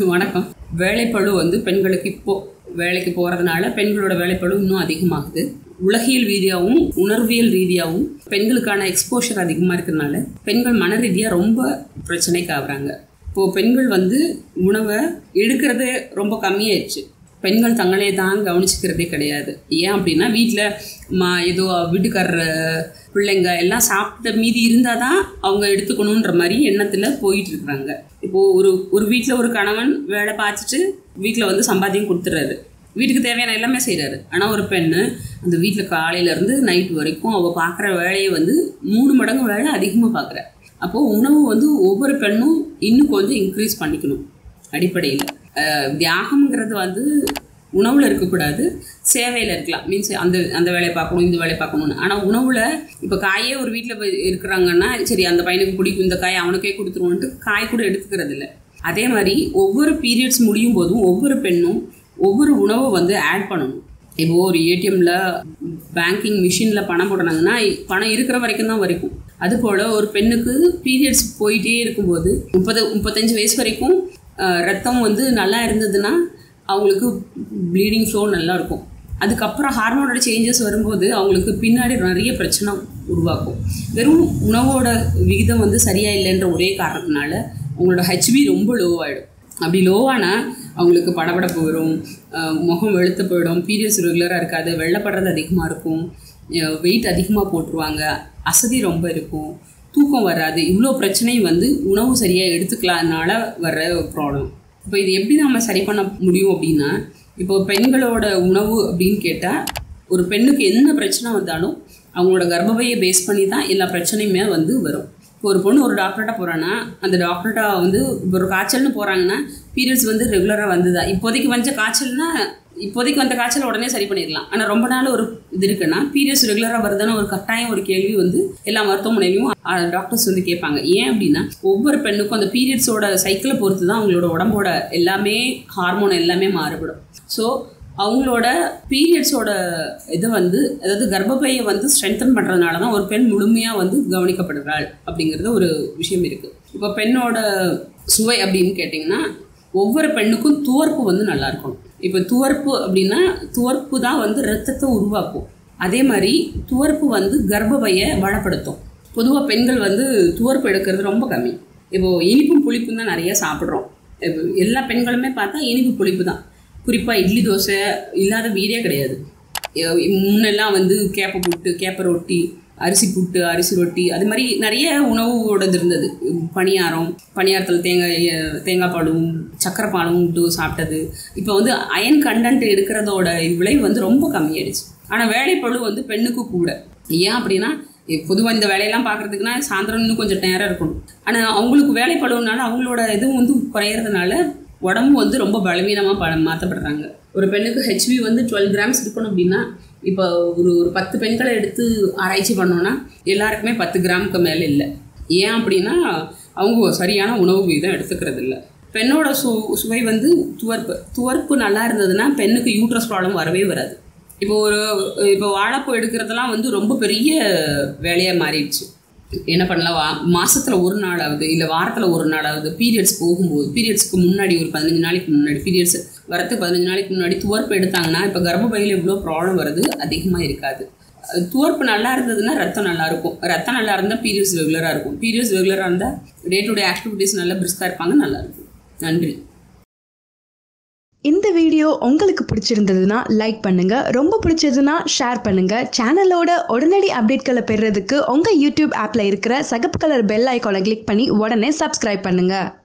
வணக்கம் வேலைப்பளு வந்து பெண்களுக்கு இப்போ வேலைக்கு போகிறதுனால பெண்களோட வேலைப்பளு இன்னும் அதிகமாகுது உலகியல் ரீதியாகவும் உணர்வியல் ரீதியாகவும் பெண்களுக்கான எக்ஸ்போஷர் அதிகமாக இருக்கிறதுனால பெண்கள் மன ரீதியாக ரொம்ப பிரச்சனைக்கு ஆகுறாங்க இப்போது பெண்கள் வந்து உணவை எடுக்கிறதே ரொம்ப கம்மியாயிடுச்சு பெண்கள் தங்களே தான் கவனிச்சுக்கிறதே கிடையாது ஏன் அப்படின்னா வீட்டில் மா ஏதோ வீட்டுக்காரர் பிள்ளைங்க எல்லாம் சாப்பிட்ட மீதி இருந்தால் தான் அவங்க எடுத்துக்கணுன்ற மாதிரி எண்ணத்தில் போயிட்டு இருக்கிறாங்க இப்போது ஒரு ஒரு வீட்டில் ஒரு கணவன் வேலை பார்த்துட்டு வீட்டில் வந்து சம்பாத்தியம் கொடுத்துட்றாரு வீட்டுக்கு தேவையான எல்லாமே செய்கிறாரு ஆனால் ஒரு பெண்ணு அந்த வீட்டில் காலையிலேருந்து நைட் வரைக்கும் அவள் பார்க்குற வேலையை வந்து மூணு மடங்கு வேலை அதிகமாக பார்க்குற அப்போது உணவு வந்து ஒவ்வொரு பெண்ணும் இன்னும் கொஞ்சம் இன்க்ரீஸ் பண்ணிக்கணும் அடிப்படையில் தியாகம்ங்கிறது வந்து உணவில் இருக்கக்கூடாது சேவையில் இருக்கலாம் மீன்ஸ் அந்த அந்த வேலையை பார்க்கணும் இந்த வேலையை பார்க்கணும்னு ஆனால் உணவில் இப்போ காயே ஒரு வீட்டில் இருக்கிறாங்கன்னா சரி அந்த பையனுக்கு பிடிக்கும் இந்த காய் அவனுக்கே கொடுத்துருவோன்ட்டு காய் கூட எடுத்துக்கிறது இல்லை அதே மாதிரி ஒவ்வொரு பீரியட்ஸ் முடியும் போதும் ஒவ்வொரு பெண்ணும் ஒவ்வொரு உணவை வந்து ஆட் பண்ணணும் இப்போ ஒரு ஏடிஎம்ல பேங்கிங் மிஷினில் பணம் போடுறாங்கன்னா பணம் இருக்கிற வரைக்கும் தான் வரைக்கும் அதுபோல் ஒரு பெண்ணுக்கு பீரியட்ஸ் போயிட்டே இருக்கும்போது முப்பது முப்பத்தஞ்சு வயசு வரைக்கும் ரத்தம் வந்து நல்லா இருந்ததுன்னா அவங்களுக்கு ப்ளீடிங் ஃப்ளோ நல்லா இருக்கும் அதுக்கப்புறம் ஹார்மோனோட சேஞ்சஸ் வரும்போது அவங்களுக்கு பின்னாடி நிறைய பிரச்சனை உருவாக்கும் வெறும் உணவோட விகிதம் வந்து சரியாக இல்லைன்ற ஒரே காரணத்தினால அவங்களோட ஹெச்பி ரொம்ப லோவாகிடும் அப்படி லோவானால் அவங்களுக்கு படபடப்பு வரும் முகம் வெளுத்து போயிடும் பீரியட்ஸ் ரெகுலராக இருக்காது வெள்ளப்படுறது அதிகமாக இருக்கும் வெயிட் அதிகமாக போட்டுருவாங்க அசதி ரொம்ப இருக்கும் தூக்கம் வராது இவ்வளோ பிரச்சனையும் வந்து உணவு சரியாக எடுத்துக்கலாதனால வர்ற ப்ராப்ளம் இப்போ இது எப்படி நம்ம சரி பண்ண முடியும் அப்படின்னா இப்போ பெண்களோட உணவு அப்படின்னு கேட்டால் ஒரு பெண்ணுக்கு என்ன பிரச்சனை வந்தாலும் அவங்களோட கர்ப்பப்பையை பேஸ் பண்ணி தான் எல்லா பிரச்சனையுமே வந்து வரும் இப்போ ஒரு பொண்ணு ஒரு டாக்டர்கிட்ட போகிறான்னா அந்த டாக்டர்கிட்ட வந்து இப்போ ஒரு காய்ச்சல்னு போகிறாங்கன்னா பீரியட்ஸ் வந்து ரெகுலராக வந்துதா இப்போதைக்கு வந்த காய்ச்சல்னா இப்போதைக்கு வந்த காய்ச்சல் உடனே சரி பண்ணிடலாம் ஆனால் ரொம்ப நாள் ஒரு இது இருக்குன்னா பீரியட்ஸ் ரெகுலராக வருதுன்னு ஒரு கட்டாயம் ஒரு கேள்வி வந்து எல்லா மருத்துவமனையிலையும் டாக்டர்ஸ் வந்து கேட்பாங்க ஏன் அப்படின்னா ஒவ்வொரு பெண்ணுக்கும் அந்த பீரியட்ஸோட சைக்கிளை பொறுத்து தான் அவங்களோட உடம்போட எல்லாமே ஹார்மோன் எல்லாமே மாறுபடும் ஸோ அவங்களோட பீரியட்ஸோட இதை வந்து அதாவது கர்ப்பப்பையை வந்து ஸ்ட்ரென்தன் பண்ணுறதுனால தான் ஒரு பெண் முழுமையாக வந்து கவனிக்கப்படுறாள் அப்படிங்கிறது ஒரு விஷயம் இருக்குது இப்போ பெண்ணோட சுவை அப்படின்னு கேட்டிங்கன்னா ஒவ்வொரு பெண்ணுக்கும் துவர்ப்பு வந்து நல்லா இருக்கணும் இப்போ துவர்ப்பு அப்படின்னா துவர்ப்பு தான் வந்து ரத்தத்தை உருவாக்கும் அதே மாதிரி துவர்ப்பு வந்து கர்ப்பப்பையை வளப்படுத்தும் பொதுவாக பெண்கள் வந்து துவர்ப்பு எடுக்கிறது ரொம்ப கம்மி இப்போது இனிப்பும் புளிப்பும் தான் நிறைய சாப்பிட்றோம் எல்லா பெண்களுமே பார்த்தா இனிப்பு புளிப்பு தான் குறிப்பாக இட்லி தோசை இல்லாத வீடே கிடையாது முன்னெல்லாம் வந்து கேப்பை புட்டு கேப்பை ரொட்டி அரிசி புட்டு அரிசி ரொட்டி அது மாதிரி நிறைய உணவோடது இருந்தது பணியாரம் பணியாரத்தில் தேங்காய் தேங்காய் பாலும் சக்கரை பாலும் விட்டு சாப்பிட்டது இப்போ வந்து அயன் கண்டன்ட் எடுக்கிறதோட விளைவு வந்து ரொம்ப கம்மியாயிடுச்சு ஆனால் வேலைப்பழு வந்து பெண்ணுக்கு கூட ஏன் அப்படின்னா பொதுவாக இந்த வேலையெல்லாம் பார்க்குறதுக்குனா சாயந்தரம் இன்னும் கொஞ்சம் நேரம் இருக்கணும் ஆனால் அவங்களுக்கு வேலைப்படுவனால அவங்களோட இதுவும் வந்து குறையிறதுனால உடம்பு வந்து ரொம்ப பலவீனமாக ப மாற்றப்படுறாங்க ஒரு பெண்ணுக்கு ஹெச்பி வந்து டுவெல் கிராம்ஸ் இருக்கணும் அப்படின்னா இப்போ ஒரு ஒரு பத்து பெண்களை எடுத்து ஆராய்ச்சி பண்ணோன்னா எல்லாருக்குமே பத்து கிராமுக்கு மேலே இல்லை ஏன் அப்படின்னா அவங்க சரியான உணவு வீதம் எடுத்துக்கிறது இல்லை பெண்ணோட சு சுவை வந்து துவர்ப்பு துவர்ப்பு நல்லா இருந்ததுன்னா பெண்ணுக்கு யூட்ரஸ் ப்ராப்ளம் வரவே வராது இப்போ ஒரு இப்போ வாழைப்பூ எடுக்கிறதெல்லாம் வந்து ரொம்ப பெரிய வேலையாக மாறிடுச்சு என்ன பண்ணலாம் வா மாதத்தில் ஒரு நாளாவது இல்லை வாரத்தில் ஒரு நாளாவது பீரியட்ஸ் போகும்போது பீரியட்ஸ்க்கு முன்னாடி ஒரு பதினஞ்சு நாளைக்கு முன்னாடி பீரியட்ஸ் வரத்துக்கு பதினஞ்சு நாளைக்கு முன்னாடி துவர்ப்பு எடுத்தாங்கன்னா இப்போ கர்ப்பப்பையில் எவ்வளோ ப்ராப்ளம் வருது அதிகமாக இருக்காது துவர்ப்பு நல்லா இருந்ததுன்னா ரத்தம் நல்லா இருக்கும் ரத்தம் நல்லா இருந்தால் பீரியட்ஸ் ரெகுலராக இருக்கும் பீரியட்ஸ் ரெகுலராக இருந்தால் டே டு டே ஆக்டிவிட்டீஸ் நல்லா பிரிஸ்காக இருப்பாங்க நல்லா இருக்கும் நன்றி இந்த வீடியோ உங்களுக்கு பிடிச்சிருந்ததுன்னா லைக் பண்ணுங்க ரொம்ப பிடிச்சதுன்னா ஷேர் பண்ணுங்க சேனலோட உடனடி அப்டேட்களை பெறுறதுக்கு உங்க யூடியூப் ஆப்ல இருக்கிற சகப்பு கலர் பெல் ஐக்கானை கிளிக் பண்ணி உடனே சப்ஸ்கிரைப் பண்ணுங்க